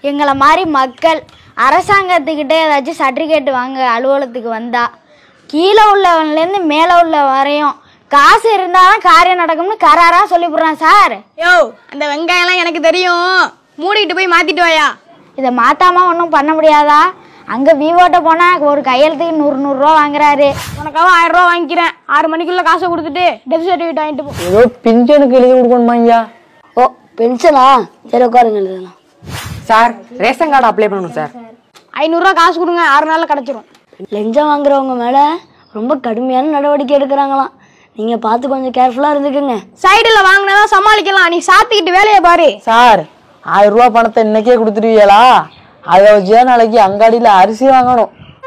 எங்களை மாதிரி மக்கள் அரசாங்கத்துக்கிட்ட ஏதாச்சும் சர்டிஃபிகேட் வாங்க அலுவலகத்துக்கு வந்தா கீழே உள்ளவன்லேருந்து மேலே உள்ள வரையும் காசு இருந்தால் தான் காரியம் நடக்கும்னு கராராக சொல்லிவிடுறான் சார் யோ அந்த வெங்காயம்லாம் எனக்கு தெரியும் மூடிட்டு போய் மாத்திட்டு வாயா இதை மாத்தாம ஒன்றும் பண்ண முடியாதா அங்கே விவோட்ட போனால் ஒரு கையெழுத்துக்கு நூறு நூறுரூவா வாங்குறாரு உனக்காக ஆயிரம் ரூபா வாங்கிக்கிறேன் ஆறு மணிக்குள்ள காசை கொடுத்துட்டு டெத் சர்டிஃபிகேட் வாங்கிட்டு போ ஏதோ பிஞ்சனுக்கு எழுதி கொடுக்கணுமா ஐயா ஓ பென்ஷனா சரி உட்காருங்க எழுதலாம் சார் ரேஷன் கார்டு அப்ளை பண்ணணும் சார் ஐநூறுரூவா காசு கொடுங்க ஆறு நாளில் கிடச்சிரும் லஞ்சம் வாங்குறவங்க மேலே ரொம்ப கடுமையான நடவடிக்கை எடுக்கிறாங்களாம் நீங்கள் பார்த்து கொஞ்சம் கேர்ஃபுல்லாக இருந்துக்குங்க சைடில் வாங்கினதான் சமாளிக்கலாம் நீ சாத்திக்கிட்டு வேலையை பாரு சார் ஆயிரம் ரூபாய் பணத்தை இன்னைக்கே கொடுத்துருவீங்களா அதை வச்சு தான் நாளைக்கு அங்காடியில் அரிசி வாங்கணும்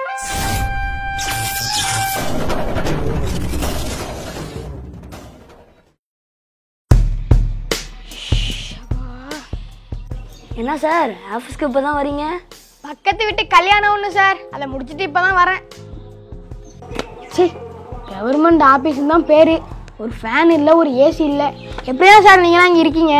என்ன சார் ஆஃபீஸ்க்கு இப்போ தான் வரீங்க பக்கத்து வீட்டு கல்யாணம் ஒன்று சார் அதை முடிச்சுட்டு இப்போ தான் வரேன் சி கவர்மெண்ட் ஆஃபீஸ் தான் பேர் ஒரு ஃபேன் இல்லை ஒரு ஏசி இல்லை எப்படியா சார் நீங்களாம் இங்கே இருக்கீங்க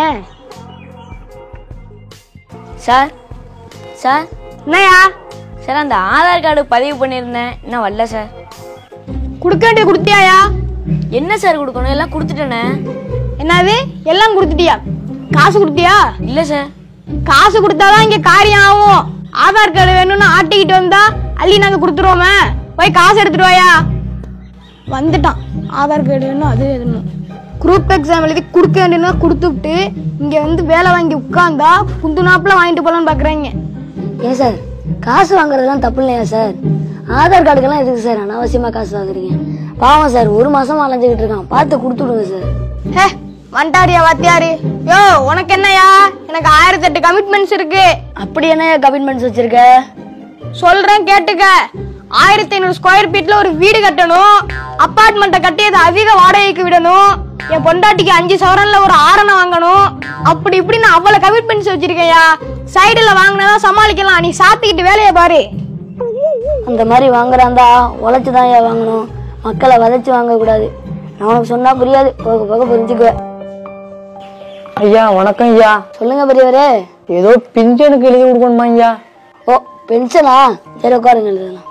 சார் சார் என்னையா சார் அந்த ஆதார் கார்டு பதிவு பண்ணியிருந்தேன் இன்னும் வரல சார் கொடுக்க வேண்டிய கொடுத்தியாயா என்ன சார் கொடுக்கணும் எல்லாம் கொடுத்துட்டேனே என்னது எல்லாம் கொடுத்துட்டியா காசு கொடுத்தியா இல்லை சார் காசு கொடுத்தாதான் இங்கே காரியம் ஆகும் ஆதார் கார்டு வேணும்னு ஆட்டிக்கிட்டு வந்தா அள்ளி நாங்கள் கொடுத்துருவோமே போய் காசு எடுத்துட்டு வாயா வந்துட்டான் ஆதார் கார்டு வேணும் அது வேணும் குரூப் எக்ஸாம் எழுதி கொடுக்க வேண்டியதுனா கொடுத்து விட்டு இங்கே வந்து வேலை வாங்கி உட்காந்தா புந்து நாப்பில் வாங்கிட்டு போகலான்னு பார்க்குறாங்க ஏன் சார் காசு வாங்குறதுலாம் தப்பு இல்லையா சார் ஆதார் கார்டுக்கெல்லாம் எதுக்கு சார் அனாவசியமாக காசு வாங்குறீங்க பாவம் சார் ஒரு மாசமா அலைஞ்சிக்கிட்டு இருக்கான் பார்த்து கொடுத்து விடுங்க சார் ஹே வந்துட்டாரியா வாத்தியாரு யோ உனக்கு என்னையா எனக்கு ஆயிரத்தி எட்டு கமிட்மெண்ட்ஸ் இருக்கு அப்படி என்ன கமிட்மெண்ட்ஸ் வச்சிருக்க சொல்றேன் கேட்டுக்க ஆயிரத்தி ஐநூறு ஸ்கொயர் ஃபீட்ல ஒரு வீடு கட்டணும் அப்பார்ட்மெண்ட்டை கட்டி அதை அதிக வாடகைக்கு விடணும் என் பொண்டாட்டிக்கு அஞ்சு சவரன்ல ஒரு ஆரணம் வாங்கணும் அப்படி இப்படி நான் அவ்வளவு கமிட்மெண்ட்ஸ் வச்சிருக்கேயா சைடுல வாங்கினதான் சமாளிக்கலாம் நீ சாத்திக்கிட்டு வேலையை பாரு அந்த மாதிரி வாங்குறாந்தா உழைச்சி தான் ஏன் வாங்கணும் மக்களை வதைச்சு வாங்கக்கூடாது நான் உனக்கு சொன்னா புரியாது போக போக புரிஞ்சுக்குவேன் ஐயா வணக்கம் ஐயா சொல்லுங்க பெரியவரே ஏதோ பிஞ்சனுக்கு எழுதி கொடுக்கணுமா ஐயா ஓ பென்ஷனா சரி உட்காருங்க எழுதலாம்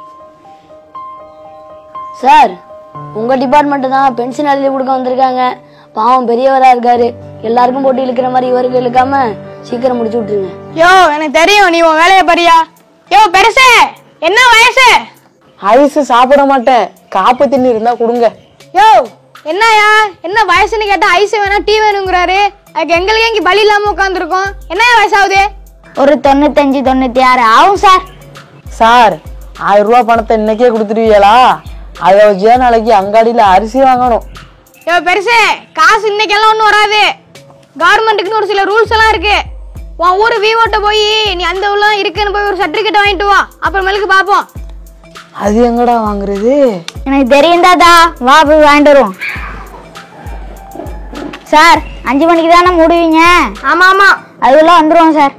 சார் உங்க டிபார்ட்மெண்ட் தான் பென்ஷன் எழுதி கொடுக்க வந்திருக்காங்க பாவம் பெரியவரா இருக்காரு எல்லாருக்கும் போட்டு இழுக்கிற மாதிரி இவருக்கு இழுக்காம சீக்கிரம் முடிச்சு விட்டுருங்க யோ எனக்கு தெரியும் நீ உன் வேலையை பாரியா யோ பெருசே என்ன வயசு ஐஸ் சாப்பிட மாட்டேன் காப்பு தண்ணி இருந்தா கொடுங்க யோ என்னயா என்ன வயசுன்னு கேட்டா ஐஸ் வேணா டீ வேணுங்கிறாரு அதுக்கு எங்களுக்கு இங்க பலி இல்லாம உட்காந்துருக்கோம் என்ன வயசாகுது ஒரு தொண்ணூத்தஞ்சு தொண்ணூற்றி ஆறு ஆகும் சார் சார் ஆயிரம் ரூபாய் பணத்தை இன்னைக்கே கொடுத்துருவீங்களா அதை வச்சு தான் நாளைக்கு அங்காடியில் அரிசி வாங்கணும் யோ பெருசு காசு இன்னைக்கெல்லாம் ஒன்றும் வராது கவர்மெண்ட்டுக்குன்னு ஒரு சில ரூல்ஸ் எல்லாம் இருக்கு உன் ஊர் விவோட்ட போய் நீ அந்த ஊர்ல இருக்குன்னு போய் ஒரு சர்டிஃபிகேட் வாங்கிட்டு வா அப்புறமேலுக்கு பார்ப்போம் அது எங்கடா வாங்குறது எனக்கு தெரியும் தாத்தா வா போய் வாங்கிட்டு வருவோம் சார் அஞ்சு மணிக்கு தானே மூடுவீங்க ஆமா ஆமா அதுக்குள்ள வந்துருவோம் சார்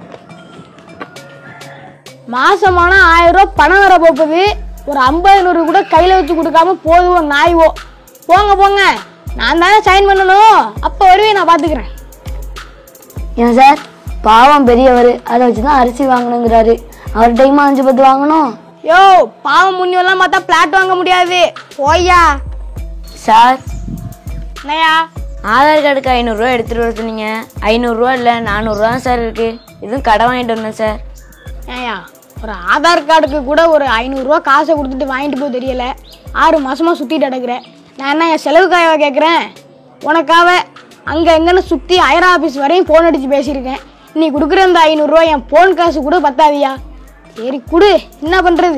மாசமானா ஆயிரம் ரூபாய் பணம் வர போகுது ஒரு ஐம்பது நூறு கூட கையில வச்சு கொடுக்காம போதுவோ நாய்வோ போங்க போங்க நான் தானே சைன் பண்ணணும் அப்போ வருவேன் நான் பாத்துக்கிறேன் ஏன் சார் பாவம் பெரியவர் அதை வச்சு தான் அரிசி வாங்கணுங்கிறாரு அவர் டைமா அஞ்சு பத்து வாங்கணும் யோ பாவம் முன்னியெல்லாம் பார்த்தா பிளாட் வாங்க முடியாது போய்யா சார் என்னையா ஆதார் கார்டுக்கு ஐநூறுரூவா எடுத்துகிட்டு வர சொன்னீங்க ஐநூறுரூவா இல்லை நானூறுரூவா சார் இருக்குது இதுவும் கடை வாங்கிட்டு வந்தேன் சார் ஏயா ஒரு ஆதார் கார்டுக்கு கூட ஒரு ஐநூறுரூவா காசை கொடுத்துட்டு வாங்கிட்டு போக தெரியல ஆறு மாசமா சுற்றிட்டு கிடக்குறேன் நான் என்ன என் செலவுக்காக கேட்குறேன் உனக்காக அங்கே எங்கன்னு சுற்றி ஐரா ஆஃபீஸ் வரையும் ஃபோன் அடித்து பேசியிருக்கேன் நீ கொடுக்குற அந்த ஐநூறுரூவா என் ஃபோன் காசு கூட பத்தாதியா சரி கொடு என்ன பண்ணுறது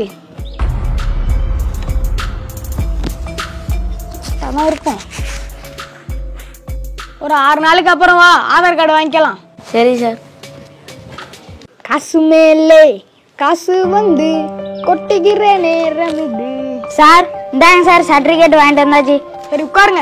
கஷ்டமாக இருக்கும் ஒரு ஆறு நாளுக்கு அப்புறம் வா ஆதார் கார்டு வாங்கிக்கலாம் சரி சார் காசு மேலே காசு வந்து கொட்டுகிற நேரம் இது சார் இந்தாங்க சார் சர்டிஃபிகேட் வாங்கிட்டு வந்தாச்சு சரி உட்காருங்க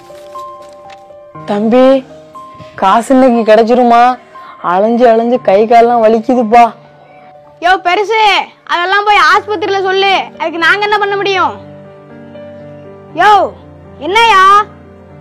தம்பி காசு இன்னைக்கு கிடைச்சிருமா அலைஞ்சு அலைஞ்சு கை கால்லாம் வலிக்குதுப்பா யோ பெருசு அதெல்லாம் போய் ஆஸ்பத்திரியில சொல்லு அதுக்கு நாங்க என்ன பண்ண முடியும் யோ என்னய்யா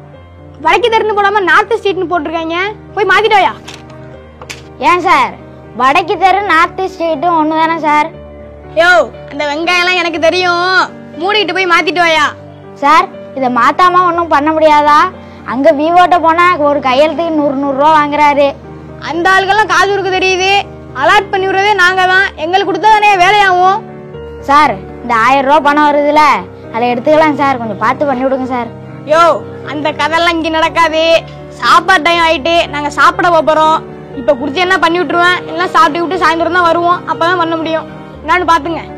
வடக்கு தெருந்து போடாம நார்த் ஸ்ட்ரீட்னு போட்டிருக்காங்க போய் மாத்திட்டோயா ஏன் சார் வடக்கு தெரு நார்த் ஸ்ட்ரீட்டும் ஒன்று தானே சார் யோ அந்த வெங்காயம்லாம் எனக்கு தெரியும் மூடிட்டு போய் மாத்திட்டு வாயா சார் இதை மாத்தாம ஒன்றும் பண்ண முடியாதா அங்கே விவோட்ட போனால் ஒரு கையெழுத்துக்கு நூறு நூறுரூவா வாங்குறாரு அந்த ஆளுக்கெல்லாம் காசு கொடுக்க தெரியுது அலாட் பண்ணி விடுறதே நாங்க தான் எங்களுக்கு கொடுத்தா தானே வேலையாகும் சார் இந்த ஆயிரம் ரூபா பணம் வருதுல்ல அதை எடுத்துக்கலாம் சார் கொஞ்சம் பார்த்து பண்ணி விடுங்க சார் யோ அந்த கதையெல்லாம் இங்க நடக்காது சாப்பாடு டைம் ஆயிட்டு நாங்க சாப்பிட போறோம் இப்ப குடிச்சு என்ன பண்ணி விட்டுருவேன் எல்லாம் சாப்பிட்டு விட்டு சாயந்தரம் தான் வருவோம் அப்பதான் பண்ண முடியும் என்னன்னு பாத்துங்க